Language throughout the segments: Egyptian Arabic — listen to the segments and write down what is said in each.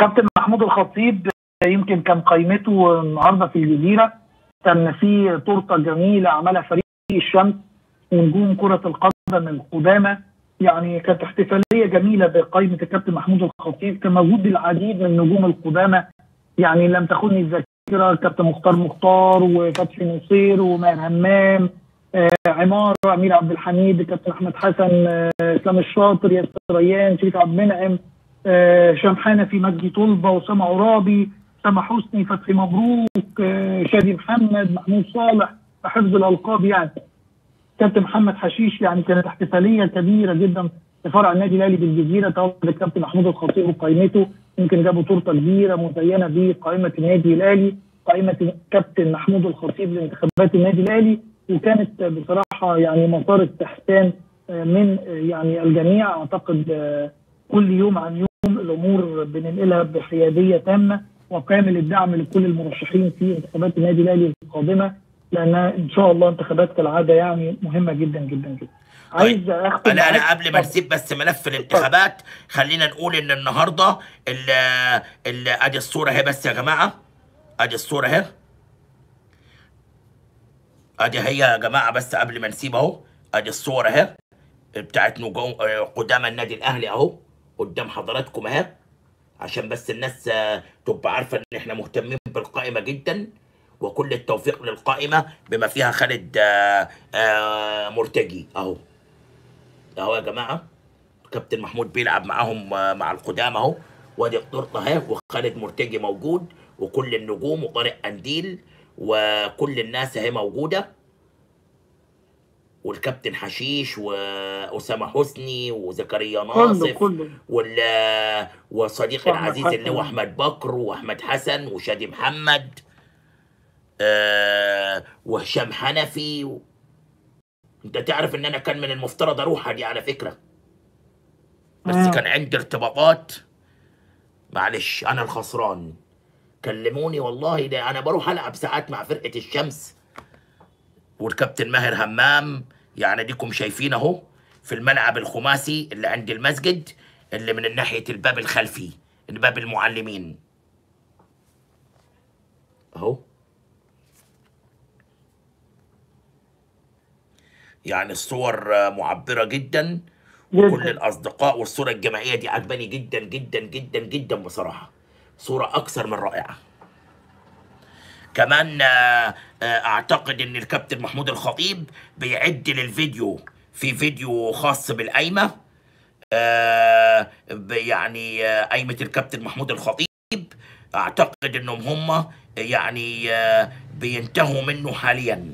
كابتن محمود الخطيب يمكن كان قائمته النهارده في الجزيره كان في تورته جميله عملها فريق الشمس ونجوم كره القدم القدامى يعني كانت احتفاليه جميله بقائمه الكابتن محمود الخطيب كان موجود العديد من النجوم القدامى يعني لم تخني الذاكره الكابتن مختار مختار وفتحي نصير وماهر همام آه عمار امير عبد الحميد الكابتن احمد حسن آه اسلام الشاطر ياسر ريان شريف عبد المنعم آه هشام حنفي مجدي طلبه اسامه عرابي اسامه حسني فتحي مبروك آه شادي محمد محمود صالح حفظ الالقاب يعني كابتن محمد حشيش يعني كانت احتفاليه كبيره جدا في فرع النادي الاهلي بالجزيره تواجد الكابتن محمود الخطيب وقائمته يمكن جابوا تورته كبيره مزينه بقائمه النادي الاهلي قائمه كابتن محمود الخطيب لانتخابات النادي الاهلي وكانت بصراحه يعني مسار استحسان من يعني الجميع اعتقد كل يوم عن يوم الامور بننقلها بحياديه تامه وكامل الدعم لكل المرشحين في انتخابات النادي الاهلي القادمه لانها ان شاء الله انتخابات كالعاده يعني مهمه جدا جدا جدا. عايز اختم انا انا قبل ما نسيب بس ملف الانتخابات خلينا نقول ان النهارده ال ال ادي الصوره اهي بس يا جماعه ادي الصوره اهي ادي هي يا جماعه بس قبل ما نسيب اهو ادي الصوره اهي بتاعت نجوم قدام النادي الاهلي اهو قدام حضراتكم اهي عشان بس الناس تبقى عارفه ان احنا مهتمين بالقائمه جدا وكل التوفيق للقائمه بما فيها خالد آآ آآ مرتجي اهو اهو يا جماعه كابتن محمود بيلعب معاهم مع القدامى اهو وادي التورته اهي وخالد مرتجي موجود وكل النجوم وطارق قنديل وكل الناس اهي موجوده والكابتن حشيش واسامه حسني وزكريا ناصف كله وال وصديقي العزيز اللي هو احمد بكر واحمد حسن وشادي محمد آه وهشام حنفي و... انت تعرف ان انا كان من المفترض اروح دي على فكره بس آه. كان عندي ارتباطات معلش انا الخسران كلموني والله ده انا بروح العب ساعات مع فرقه الشمس والكابتن ماهر همام يعني ديكم شايفين اهو في الملعب الخماسي اللي عند المسجد اللي من ناحيه الباب الخلفي باب المعلمين اهو يعني الصور معبرة جدا وكل جدا الأصدقاء والصورة الجماعية دي عجباني جدا جدا جدا جدا بصراحة صورة أكثر من رائعة كمان آه، آه، أعتقد إن الكابتن محمود الخطيب بيعد للفيديو في فيديو خاص بالقايمة آه، ب- يعني آه، قايمة الكابتن محمود الخطيب أعتقد إنهم هم يعني آه، بينتهوا منه حالياً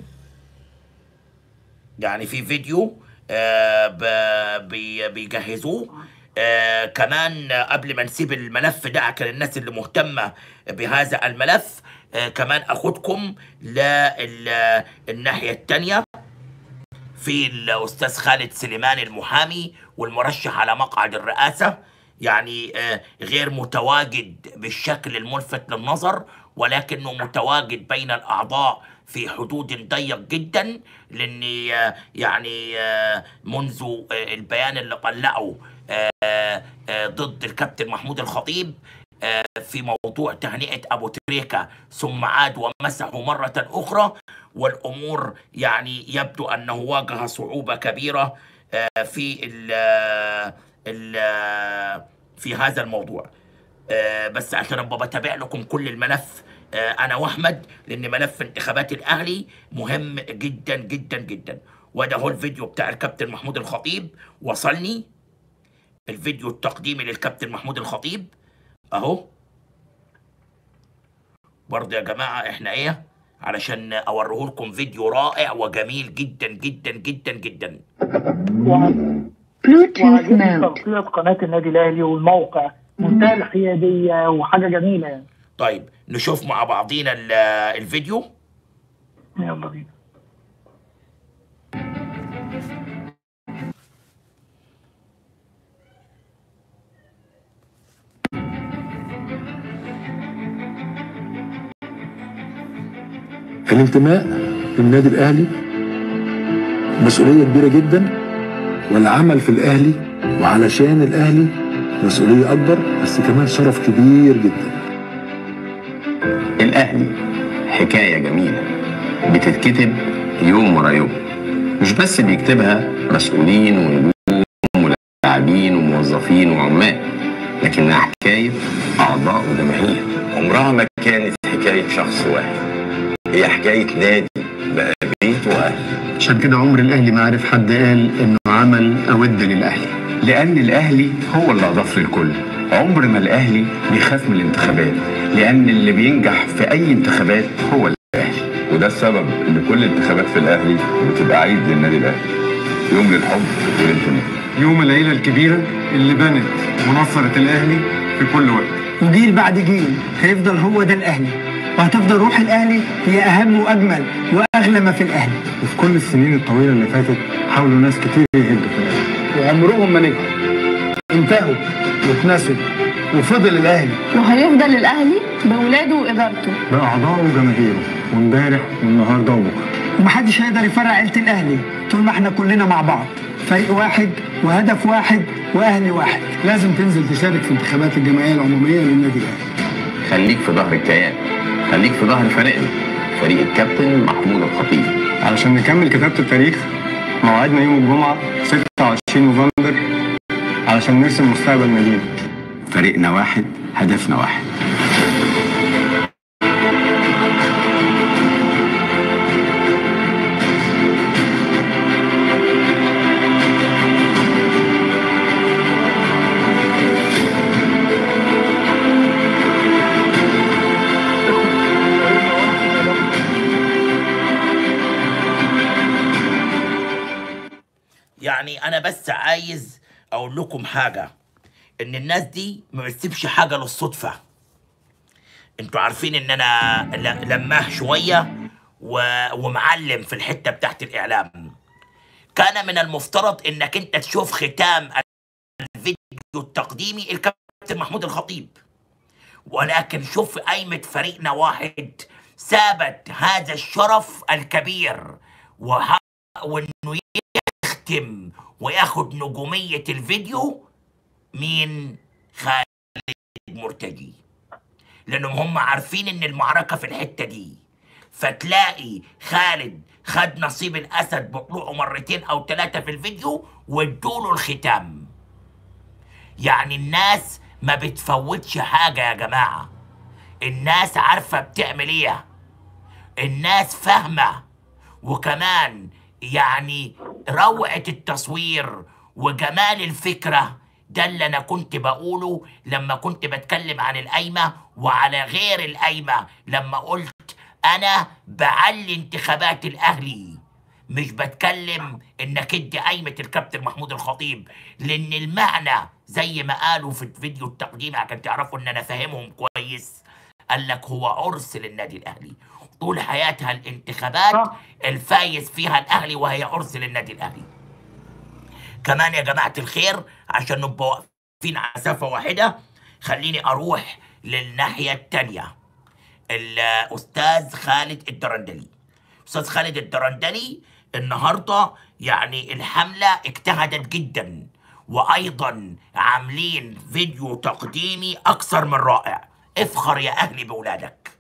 يعني في فيديو آه ب- بي- بيجهزوه آه كمان آه، قبل ما نسيب الملف ده عشان الناس اللي مهتمة بهذا الملف آه كمان أخدكم للناحية التانية في الأستاذ خالد سليمان المحامي والمرشح على مقعد الرئاسة يعني آه، غير متواجد بالشكل الملفت للنظر ولكنه متواجد بين الأعضاء في حدود ضيق جدا لأني آه، يعني آه، منذ آه، البيان اللي طلعه آه، آه، ضد الكابتن محمود الخطيب آه، في موضوع تهنئة أبو تريكة ثم عاد ومسحه مرة أخرى والأمور يعني يبدو أنه واجه صعوبة كبيرة آه، في ال ال في هذا الموضوع آه، بس عشان ابقى بتابع لكم كل الملف آه، انا واحمد لان ملف انتخابات الاهلي مهم جدا جدا جدا وده هو الفيديو بتاع الكابتن محمود الخطيب وصلني الفيديو التقديمي للكابتن محمود الخطيب اهو برضه يا جماعه احنا ايه علشان اوريه لكم فيديو رائع وجميل جدا جدا جدا جدا Bluetooth وعجبني mode. تغطية قناة النادي الأهلي والموقع منتهى الحيادية وحاجة جميلة يعني طيب نشوف مع بعضينا ال- الفيديو يلا بينا الانتماء للنادي الاهلي مسؤوليه كبيره جدا والعمل في الاهلي وعلشان الاهلي مسؤولية أكبر بس كمان شرف كبير جدا الأهلي حكاية جميلة بتتكتب يوم ورا يوم مش بس بيكتبها مسؤولين ونجوم ولاعبين وموظفين وعمال لكنها حكاية أعضاء وجماهير عمرها ما كانت حكاية شخص واحد هي حكاية نادي بقى بيت وأهل عشان كده عمر الاهلي ما عرف حد قال انه عمل اود للاهلي لأن الأهلي هو اللي أضاف للكل عمر ما الأهلي بيخاف من الانتخابات لأن اللي بينجح في أي انتخابات هو الأهلي وده السبب ان كل انتخابات في الاهلي بتبقى عيد للنادي الاهلي يوم للحب والانتماء يوم العيله الكبيره اللي بنت ونصرت الاهلي في كل وقت وجيل بعد جيل هيفضل هو ده الاهلي وهتفضل روح الاهلي هي اهم واجمل واغلى ما في الاهلي وفي كل السنين الطويله اللي فاتت حاولوا ناس كتير يهدوا في الاهلي وعمرهم ما نجحوا انتهوا واتنسوا وفضل الاهلي وهيفضل الأهلي بولاده وإدارته باعضائه وجماهيره وامبارح والنهارده وبكره ومحدش هيقدر يفرق عيله الاهلي طول ما احنا كلنا مع بعض فريق واحد وهدف واحد واهلي واحد لازم تنزل تشارك في انتخابات الجمعيه العموميه للنادي الاهلي خليك في ظهر الكيان خليك في ظهر فريقنا فريق الكابتن محمود الخطيب علشان نكمل كتابه التاريخ موعدنا يوم الجمعه 26 نوفمبر علشان نرسم مستقبل نادينا فريقنا واحد هدفنا واحد يعني انا بس عايز اقول لكم حاجه ان الناس دي ما بتسيبش حاجه للصدفه انتوا عارفين ان انا ل- لماه شويه و... ومعلم في الحته بتاعت الاعلام كان من المفترض انك انت تشوف ختام الفيديو التقديمي الكابتن محمود الخطيب ولكن شوف قايمة فريقنا واحد ثابت هذا الشرف الكبير وه... وانه يختم وياخد نجومية الفيديو مين خالد مرتجي لانهم هم عارفين ان المعركة في الحتة دي فتلاقي خالد خد نصيب الاسد بطلوعه مرتين او ثلاثة في الفيديو وادوله الختام يعني الناس ما بتفوتش حاجة يا جماعة الناس عارفة بتعمل ايه الناس فاهمة وكمان يعني روعة التصوير وجمال الفكرة ده اللي أنا كنت بقوله لما كنت بتكلم عن القايمة وعلى غير القايمة لما قلت أنا بعلي انتخابات الأهلي مش بتكلم انك ادي قايمة الكابتن محمود الخطيب لان المعنى زي ما قالوا في الفيديو التقديمي عشان تعرفوا ان انا فاهمهم كويس قال لك هو عرس للنادي الاهلي طول حياتها الانتخابات صح. الفايز فيها الاهلي وهي عرس للنادي الاهلي كمان يا جماعة الخير عشان نبقى واقفين على مسافة واحدة خليني اروح للناحية التانية الاستاذ خالد الدرندلي استاذ خالد الدرندلي النهارده يعني الحمله اجتهدت جدا وايضا عاملين فيديو تقديمي اكثر من رائع افخر يا اهلي باولادك